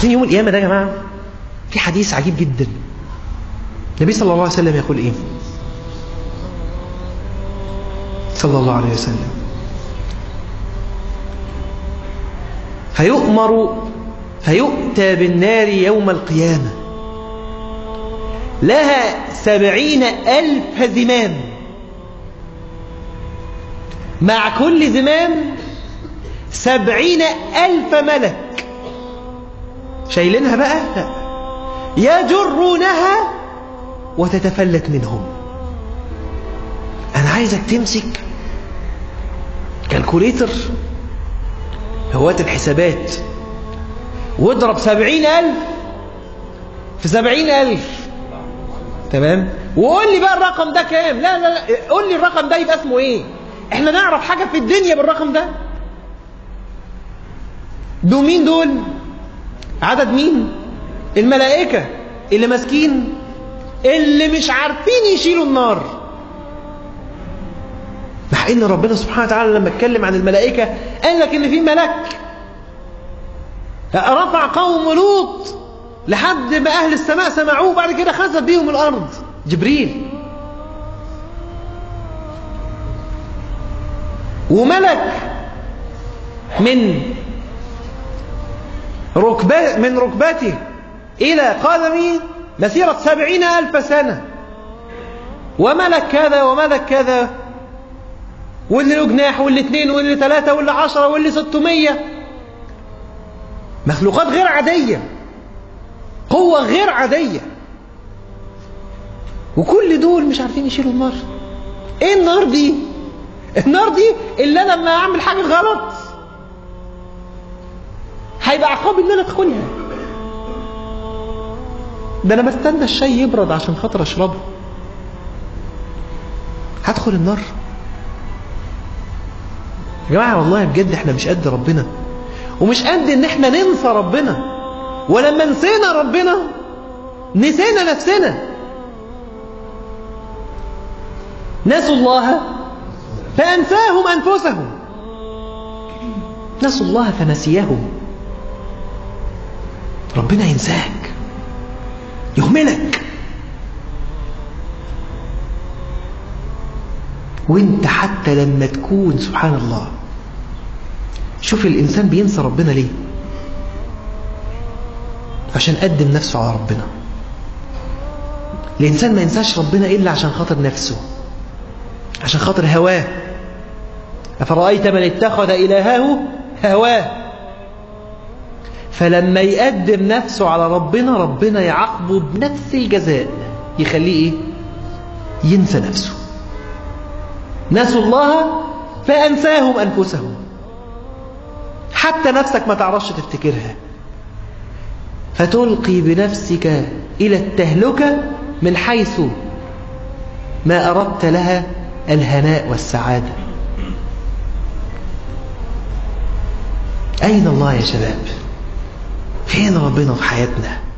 عارفين يوم القيامة ده يا جماعة في حديث عجيب جدا النبي صلى الله عليه وسلم يقول ايه صلى الله عليه وسلم فيؤمر فيؤتى بالنار يوم القيامة لها سبعين ألف زمام مع كل زمام سبعين ألف ملك شايلينها بقى لا يجرونها وتتفلت منهم أنا عايزك تمسك كالكوليتر هوات الحسابات واضرب سبعين ألف في سبعين ألف تمام وقول لي بقى الرقم ده كام لا لا لا قول لي الرقم ده يبقى اسمه ايه احنا نعرف حاجة في الدنيا بالرقم ده دول مين دول عدد مين الملائكة اللي ماسكين اللي مش عارفين يشيلوا النار مع ان ربنا سبحانه وتعالى لما اتكلم عن الملائكة قال لك ان في ملك رفع قوم لوط لحد ما اهل السماء سمعوه بعد كده خسف بيهم الارض جبريل وملك من ركبة من ركبته إلى قدمه مسيرة سبعين ألف سنة وملك كذا وملك كذا واللي له جناح واللي اثنين واللي ثلاثة واللي عشرة واللي ستمية مخلوقات غير عادية قوة غير عادية وكل دول مش عارفين يشيلوا النار ايه النار دي النار دي اللي انا لما اعمل حاجة غلط هيبقى عقاب ان انا ادخلها ده انا بستنى الشاي يبرد عشان خاطر اشربه هدخل النار يا جماعه والله بجد احنا مش قد ربنا ومش قد ان احنا ننسى ربنا ولما نسينا ربنا نسينا نفسنا نسوا الله فانساهم انفسهم نسوا الله فنسيهم ربنا ينساك يهملك وانت حتى لما تكون سبحان الله شوف الإنسان بينسى ربنا ليه عشان قدم نفسه على ربنا الإنسان ما ينساش ربنا إلا عشان خاطر نفسه عشان خاطر هواه أفرأيت من اتخذ إلهه هواه فلما يقدم نفسه على ربنا ربنا يعاقبه بنفس الجزاء يخليه إيه؟ ينسى نفسه نسوا الله فأنساهم أنفسهم حتى نفسك ما تعرفش تفتكرها فتلقي بنفسك إلى التهلكة من حيث ما أردت لها الهناء والسعادة أين الله يا شباب فين ربنا في حياتنا